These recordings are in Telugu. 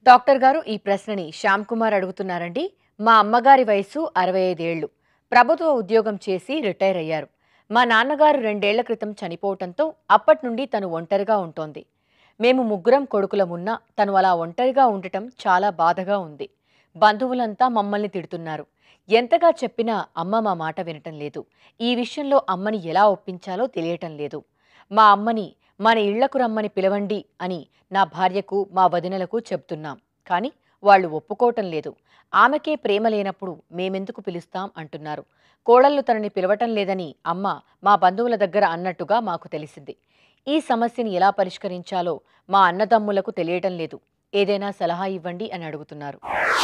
డాక్టర్ గారు ఈ ప్రశ్నని శ్యామ్ కుమార్ అడుగుతున్నారండి మా అమ్మగారి వయసు అరవై ఐదేళ్లు ప్రభుత్వ ఉద్యోగం చేసి రిటైర్ అయ్యారు మా నాన్నగారు రెండేళ్ల క్రితం చనిపోవటంతో అప్పటి నుండి తను ఒంటరిగా ఉంటోంది మేము ముగ్గురం కొడుకులమున్నా తను అలా ఒంటరిగా ఉండటం చాలా బాధగా ఉంది బంధువులంతా మమ్మల్ని తిడుతున్నారు ఎంతగా చెప్పినా అమ్మ మా మాట వినటం లేదు ఈ విషయంలో అమ్మని ఎలా ఒప్పించాలో తెలియటం లేదు మా అమ్మని మన ఇళ్లకు రమ్మని పిలవండి అని నా భార్యకు మా వదినలకు చెప్తున్నాం కానీ వాళ్ళు ఒప్పుకోవటం లేదు ఆమెకే ప్రేమ లేనప్పుడు మేమెందుకు పిలుస్తాం అంటున్నారు కోడళ్ళు తనని పిలవటం లేదని అమ్మ మా బంధువుల దగ్గర అన్నట్టుగా మాకు తెలిసింది ఈ సమస్యని ఎలా పరిష్కరించాలో మా అన్నదమ్ములకు తెలియటం లేదు ఏదైనా సలహా ఇవ్వండి అని అడుగుతున్నారు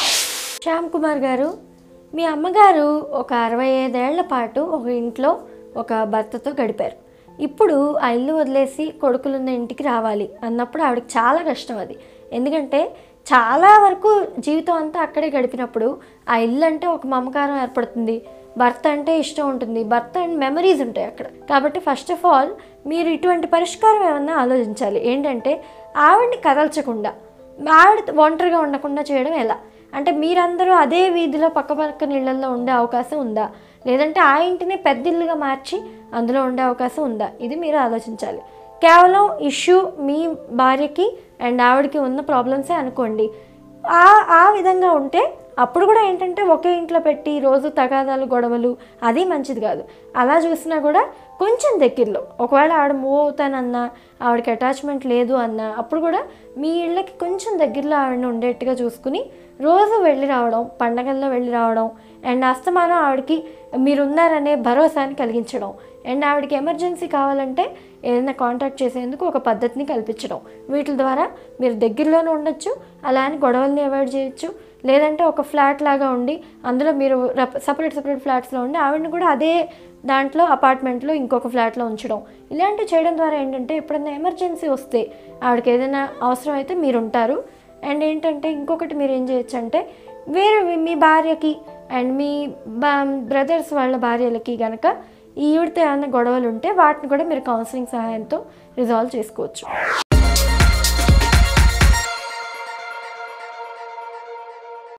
శ్యామ్ కుమార్ గారు మీ అమ్మగారు ఒక అరవై ఐదేళ్ల పాటు ఒక ఇంట్లో ఒక భర్తతో గడిపారు ఇప్పుడు ఆ ఇల్లు వదిలేసి కొడుకులున్న ఇంటికి రావాలి అన్నప్పుడు ఆవిడకి చాలా కష్టం అది ఎందుకంటే చాలా వరకు జీవితం అంతా అక్కడే గడిపినప్పుడు ఆ ఇల్లు అంటే ఒక మమకారం ఏర్పడుతుంది భర్త అంటే ఇష్టం ఉంటుంది భర్త అండ్ మెమరీస్ ఉంటాయి అక్కడ కాబట్టి ఫస్ట్ ఆఫ్ ఆల్ మీరు ఇటువంటి పరిష్కారం ఏమన్నా ఆలోచించాలి ఏంటంటే ఆవిడ్ని కదల్చకుండా ఆవిడ ఒంటరిగా ఉండకుండా చేయడం ఎలా అంటే మీరందరూ అదే వీధిలో పక్క పక్క నీళ్ళల్లో ఉండే అవకాశం ఉందా లేదంటే ఆ ఇంటిని పెద్ద ఇల్లుగా మార్చి అందులో ఉండే అవకాశం ఉందా ఇది మీరు ఆలోచించాలి కేవలం ఇష్యూ మీ భార్యకి అండ్ ఆవిడకి ఉన్న ప్రాబ్లమ్సే అనుకోండి ఆ ఆ విధంగా ఉంటే అప్పుడు కూడా ఏంటంటే ఒకే ఇంట్లో పెట్టి రోజు తగాదాలు గొడవలు అది మంచిది కాదు అలా చూసినా కూడా కొంచెం దగ్గరలో ఒకవేళ ఆవిడ మూవ్ అవుతానన్నా ఆవిడకి అటాచ్మెంట్ లేదు అన్నా అప్పుడు కూడా మీ ఇళ్ళకి కొంచెం దగ్గరలో ఆవిడని ఉండేట్టుగా చూసుకుని రోజు వెళ్ళి రావడం పండగల్లో వెళ్ళి రావడం అండ్ అస్తమానం ఆవిడకి మీరున్నారనే భరోసాని కలిగించడం అండ్ ఆవిడకి ఎమర్జెన్సీ కావాలంటే ఏదైనా కాంటాక్ట్ చేసేందుకు ఒక పద్ధతిని కల్పించడం వీటి ద్వారా మీరు దగ్గరలోనే ఉండొచ్చు అలా అని గొడవల్ని అవాయిడ్ చేయొచ్చు లేదంటే ఒక ఫ్లాట్ లాగా ఉండి అందులో మీరు సపరేట్ సపరేట్ ఫ్లాట్స్లో ఉండి ఆవిడని కూడా అదే దాంట్లో అపార్ట్మెంట్లో ఇంకొక ఫ్లాట్లో ఉంచడం ఇలాంటివి చేయడం ద్వారా ఏంటంటే ఎప్పుడైనా ఎమర్జెన్సీ వస్తే ఆవిడకి ఏదైనా అవసరం అయితే మీరు ఉంటారు అండ్ ఏంటంటే ఇంకొకటి మీరు ఏం చేయొచ్చు అంటే వేరే మీ భార్యకి అండ్ మీ బ్రదర్స్ వాళ్ళ భార్యలకి కనుక ఈవిడితో ఏమైనా గొడవలు ఉంటే వాటిని కూడా మీరు కౌన్సిలింగ్ సహాయంతో రిజాల్వ్ చేసుకోవచ్చు